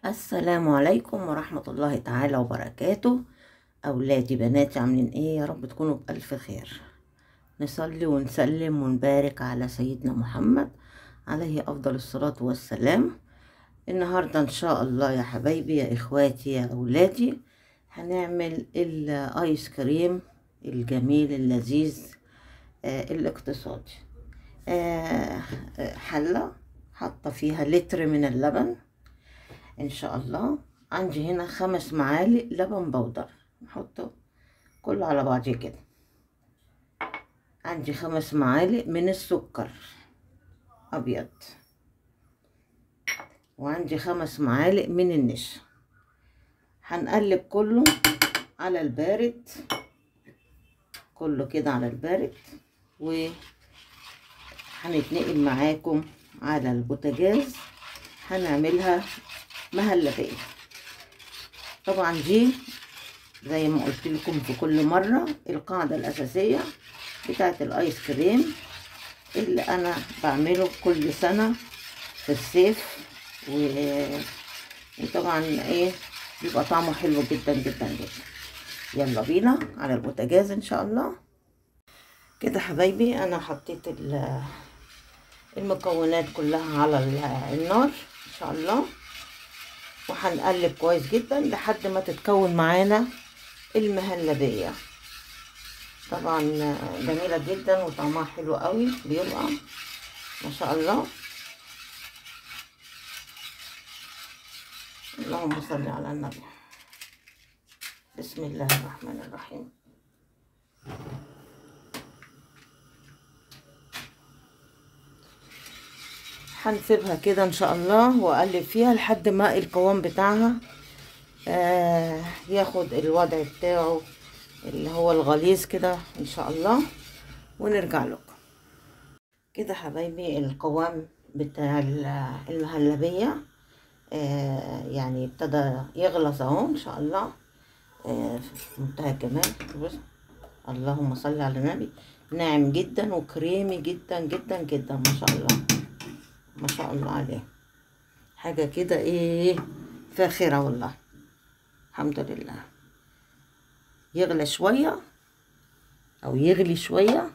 السلام عليكم ورحمة الله تعالى وبركاته أولادي بناتي عاملين إيه يا رب تكونوا بألف خير نصلي ونسلم ونبارك على سيدنا محمد عليه أفضل الصلاة والسلام النهاردة إن شاء الله يا حبايبي يا إخواتي يا أولادي هنعمل الآيس كريم الجميل اللذيذ آه الاقتصادي آه آه، حلة حاطة فيها لتر من اللبن ان شاء الله عندي هنا خمس معالق لبن بودر نحطه كله على بعضيه كده عندي خمس معالق من السكر ابيض وعندي خمس معالق من النشا هنقلب كله على البارد كله كده على البارد و هنتنقل معاكم على البوتاجاز هنعملها مهلبية طبعا دي زي ما قلت لكم في كل مرة القاعدة الأساسية بتاعة الآيس كريم اللي أنا بعمله كل سنة في الصيف و... وطبعا إيه بيبقى طعمه حلو جدا جدا جدا يلا بينا على البوتاجاز إن شاء الله كده حبايبي أنا حطيت ال- المكونات كلها على ال- النار إن شاء الله وهنقلب كويس جدا لحد ما تتكون معانا المهلبية طبعا جميلة جدا وطعمها حلو قوي بيبقى ما شاء الله اللهم صل على النبي بسم الله الرحمن الرحيم هنسيبها كده ان شاء الله واقلب فيها لحد ما القوام بتاعها آه ياخد الوضع بتاعه اللي هو الغليظ كده ان شاء الله ونرجع لكم كده حبايبي القوام بتاع ال- المهلبية آه يعني ابتدى يغلظ اهو ان شاء الله آه في منتهى الجمال بص اللهم صل على النبي ناعم جدا وكريمي جدا جدا جدا ما شاء الله ما شاء الله عليه حاجة كده ايه فاخرة والله الحمد لله يغلى شوية او يغلي شوية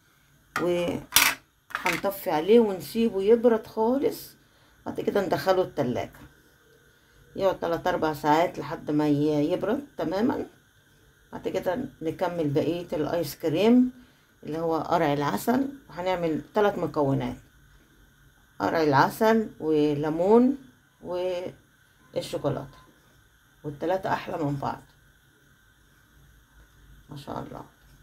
وهنطفي عليه ونسيبه يبرد خالص بعد كده ندخله التلاجة يقعد تلات اربع ساعات لحد ما ي- يبرد تماما بعد كده نكمل بقية الايس كريم اللي هو قرع العسل وهنعمل ثلاث مكونات قرع العسل وليمون والشوكولاتة والتلاتة أحلى من بعض ما شاء الله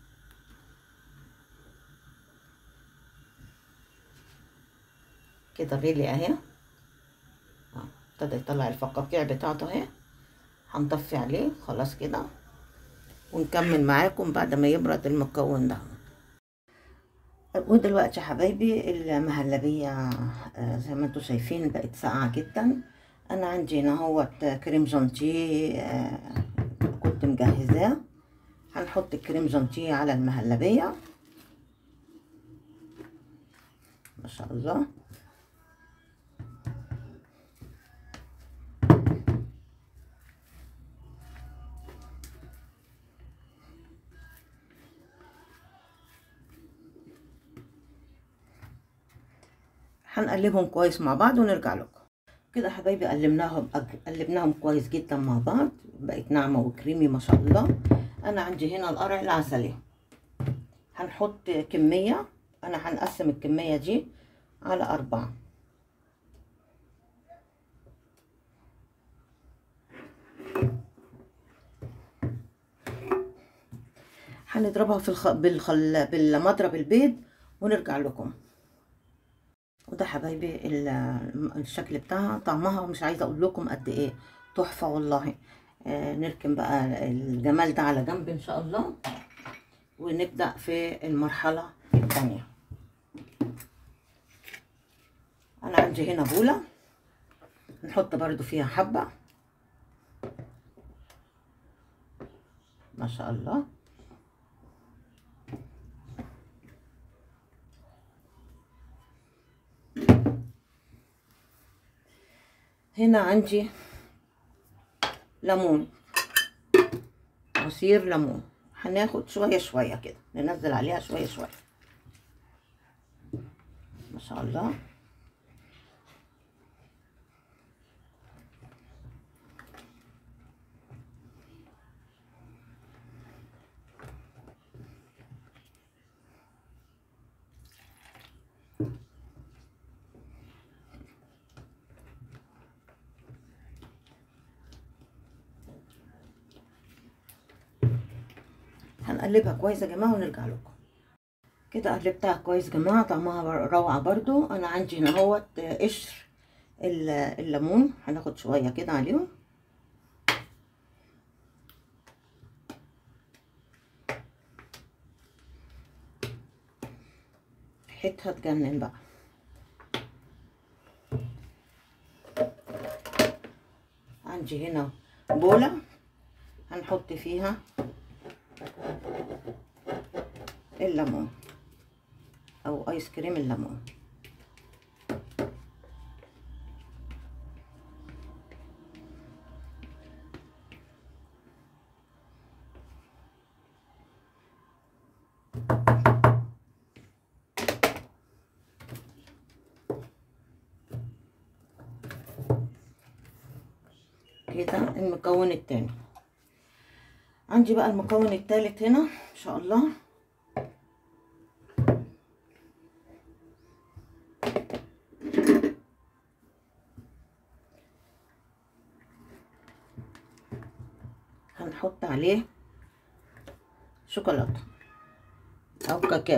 كده غلي اهي آه، ابتدى يطلع الفقاقيع بتاعته اهي هنطفي عليه خلاص كده ونكمل معاكم بعد ما يبرد المكون ده ودلوقتي يا حبايبي المهلبية آه، زي ما انتوا شايفين بقت ساقعة جدا انا عندي هنا اهوت كريم جانتيه آه، كنت مجهزاه هنحط الكريم جانتيه على المهلبية ما شاء الله هنقلبهم كويس مع بعض ونرجع لكم كده حبايبي قلبناهم قلبناهم كويس جدا مع بعض بقت ناعمه وكريمي ما شاء الله انا عندي هنا القرع العسلي هنحط كميه انا هنقسم الكميه دي على أربعة هنضربها في الخ... بالخل... بالمضرب البيض ونرجع لكم وده حبايبي ال- الشكل بتاعها طعمها مش عايزه اقول لكم قد ايه تحفه والله آه نركن بقى الجمال ده على جنب ان شاء الله ونبدا في المرحله الثانيه انا عندي هنا بوله نحط برضو فيها حبه ما شاء الله هنا عندي ليمون عصير ليمون هناخد شويه شويه كده ننزل عليها شويه شويه ما شاء الله هنقلبها كويس يا جماعه ونرجع لكم كده قلبتها كويس يا جماعه طعمها روعه برضو انا عندي هنا اهوت قشر الليمون هناخد شويه كده عليهم ريحتها تجنن بقى عندي هنا بوله هنحط فيها الليمون او ايس كريم الليمون كده المكون التاني عندي بقى المكون التالت هنا ان شاء الله هنحط عليه شوكولاته او كاكاو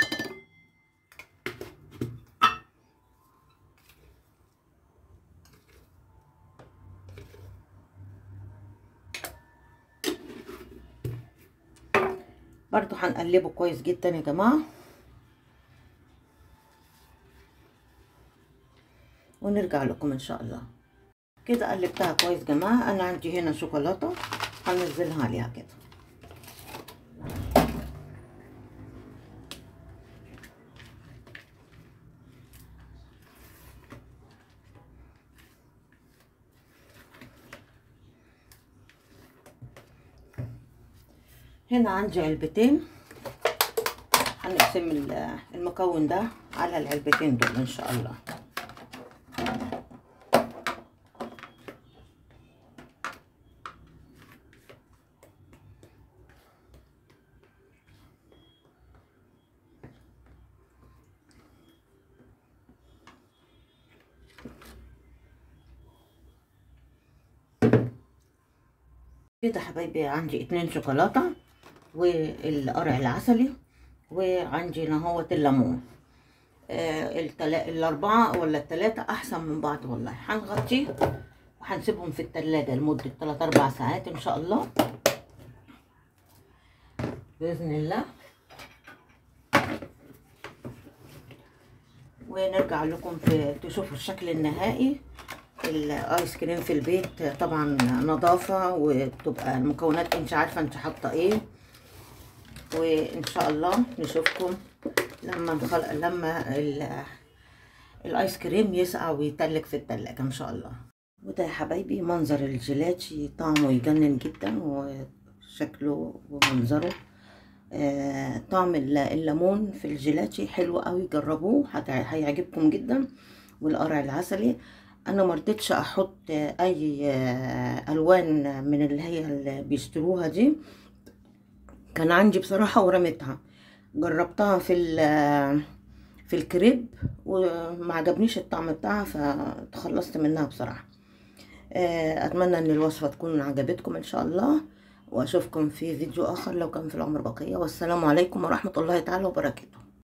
برضو هنقلبه كويس جدا يا جماعة ونرجع لكم ان شاء الله كده قلبتها كويس يا جماعة انا عندي هنا شوكولاتة هنزلها عليها كده هنا عندي علبتين هنقسم المكون ده على العلبتين دول ان شاء الله كده حبايبي عندي اتنين شوكولاته والقرع العسلي وعندي نهوة الليمون آه التلا... الأربعة ولا التلاتة أحسن من بعض والله هنغطيه وهنسيبهم في التلاجة لمدة تلات أربع ساعات إن شاء الله بإذن الله ونرجع لكم في تشوفوا الشكل النهائي الايس كريم في البيت طبعا نظافة وبتبقى المكونات انت عارفة انت حاطة ايه وان شاء الله نشوفكم لما نخلق لما الايس كريم يسقع ويتلج في التلاجة ان شاء الله وده يا حبايبي منظر الجيلاتي طعمه يجنن جدا وشكله ومنظره آه طعم الليمون في الجيلاتي حلو قوي جربوه هيعجبكم جدا والقرع العسلي انا مرضتش احط اي الوان من اللي هي اللي بيشتروها دي كان عندي بصراحه ورميتها جربتها في في الكريب وما عجبنيش الطعم بتاعها فتخلصت منها بصراحه اتمنى ان الوصفه تكون عجبتكم ان شاء الله واشوفكم في فيديو اخر لو كان في العمر بقيه والسلام عليكم ورحمه الله تعالى وبركاته